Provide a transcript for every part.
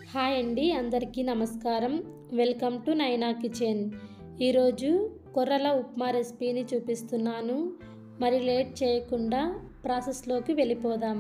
hi అండి అందరికీ నమస్కారం వెల్కమ్ టు నైనా కిచెన్ ఈరోజు కొర్రల ఉప్మా రెసిపీని చూపిస్తున్నాను మరి లేట్ చేయకుండా ప్రాసెస్లోకి వెళ్ళిపోదాం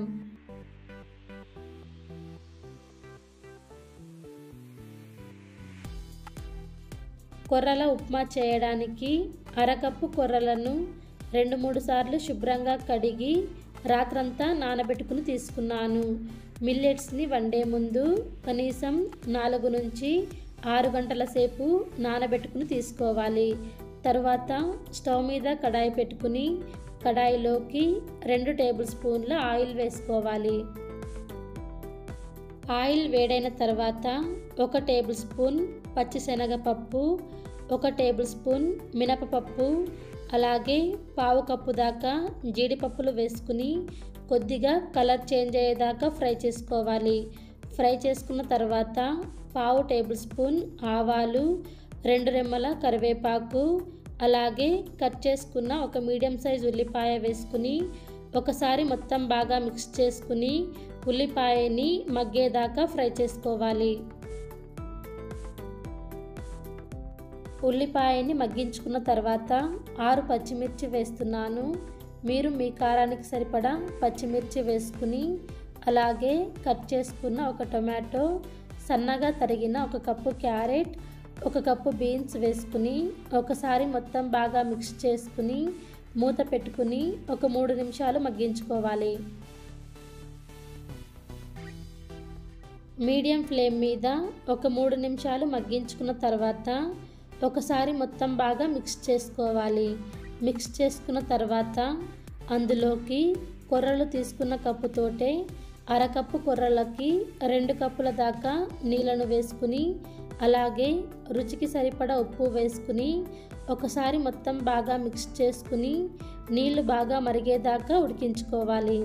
కొర్రల ఉప్మా చేయడానికి అరకప్పు కొర్రలను రెండు మూడు సార్లు శుభ్రంగా కడిగి రాత్రంతా నానబెట్టుకుని తీసుకున్నాను మిల్లెట్స్ని వండే ముందు కనీసం నాలుగు నుంచి ఆరు గంటల సేపు నానబెట్టుకుని తీసుకోవాలి తర్వాత స్టవ్ మీద కడాయి పెట్టుకుని కడాయిలోకి రెండు టేబుల్ స్పూన్ల ఆయిల్ వేసుకోవాలి ఆయిల్ వేడైన తర్వాత ఒక టేబుల్ స్పూన్ పచ్చిశనగపప్పు ఒక టేబుల్ స్పూన్ మినపపప్పు అలాగే పావు కప్పు దాకా జీడిపప్పులు వేసుకుని కొద్దిగా కలర్ చేంజ్ అయ్యేదాకా ఫ్రై చేసుకోవాలి ఫ్రై చేసుకున్న తర్వాత పావు టేబుల్ స్పూన్ ఆవాలు రెండు రెమ్మల కరివేపాకు అలాగే కట్ చేసుకున్న ఒక మీడియం సైజ్ ఉల్లిపాయ వేసుకుని ఒకసారి మొత్తం బాగా మిక్స్ చేసుకుని ఉల్లిపాయని మగ్గేదాకా ఫ్రై చేసుకోవాలి ఉల్లిపాయని మగ్గించుకున్న తర్వాత ఆరు పచ్చిమిర్చి వేస్తున్నాను మీరు మీ కారానికి సరిపడా పచ్చిమిర్చి వేసుకుని అలాగే కట్ చేసుకున్న ఒక టొమాటో సన్నగా తరిగిన ఒక కప్పు క్యారెట్ ఒక కప్పు బీన్స్ వేసుకుని ఒకసారి మొత్తం బాగా మిక్స్ చేసుకుని మూత పెట్టుకుని ఒక మూడు నిమిషాలు మగ్గించుకోవాలి మీడియం ఫ్లేమ్ మీద ఒక మూడు నిమిషాలు మగ్గించుకున్న తర్వాత ఒకసారి మొత్తం బాగా మిక్స్ చేసుకోవాలి మిక్స్ చేసుకున్న తర్వాత అందులోకి కొర్రలు తీసుకున్న కప్పుతోటే అరకప్పు కొర్రలకి రెండు కప్పుల దాకా నీళ్ళను వేసుకుని అలాగే రుచికి సరిపడా ఉప్పు వేసుకుని ఒకసారి మొత్తం బాగా మిక్స్ చేసుకుని నీళ్లు బాగా మరిగేదాకా ఉడికించుకోవాలి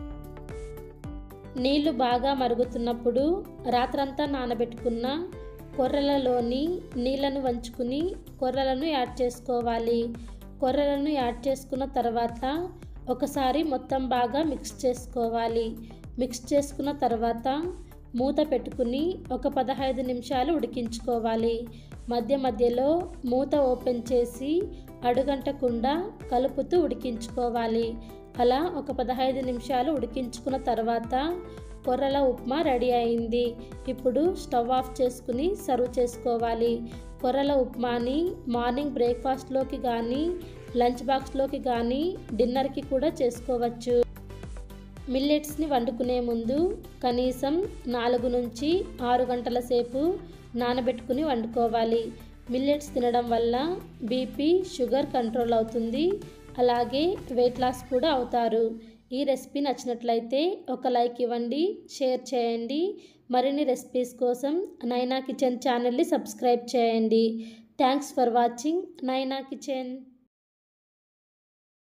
నీళ్లు బాగా మరుగుతున్నప్పుడు రాత్రంతా నానబెట్టుకున్న కొర్రలలోని నీళ్లను వంచుకుని కొర్రలను యాడ్ చేసుకోవాలి కొర్రలను యాడ్ చేసుకున్న తర్వాత ఒకసారి మొత్తం బాగా మిక్స్ చేసుకోవాలి మిక్స్ చేసుకున్న తర్వాత మూత పెట్టుకుని ఒక పదహైదు నిమిషాలు ఉడికించుకోవాలి మధ్య మధ్యలో మూత ఓపెన్ చేసి అడుగంటకుండా కలుపుతూ ఉడికించుకోవాలి అలా ఒక పదహైదు నిమిషాలు ఉడికించుకున్న తర్వాత కొర్రల ఉప్మా రెడీ అయింది ఇప్పుడు స్టవ్ ఆఫ్ చేసుకుని సర్వ్ చేసుకోవాలి కొర్రల ఉప్మాని మార్నింగ్ బ్రేక్ఫాస్ట్లోకి కానీ లంచ్ బాక్స్లోకి కానీ డిన్నర్కి కూడా చేసుకోవచ్చు మిల్లెట్స్ని వండుకునే ముందు కనీసం నాలుగు నుంచి ఆరు గంటల సేపు నానబెట్టుకుని వండుకోవాలి మిల్లెట్స్ తినడం వల్ల బీపీ షుగర్ కంట్రోల్ అవుతుంది అలాగే వెయిట్ లాస్ కూడా అవుతారు ఈ రెసిపీ నచ్చినట్లయితే ఒక లైక్ ఇవ్వండి షేర్ చేయండి మరిన్ని రెసిపీస్ కోసం నైనా కిచెన్ ఛానల్ని సబ్స్క్రైబ్ చేయండి thanks for watching Naina kitchen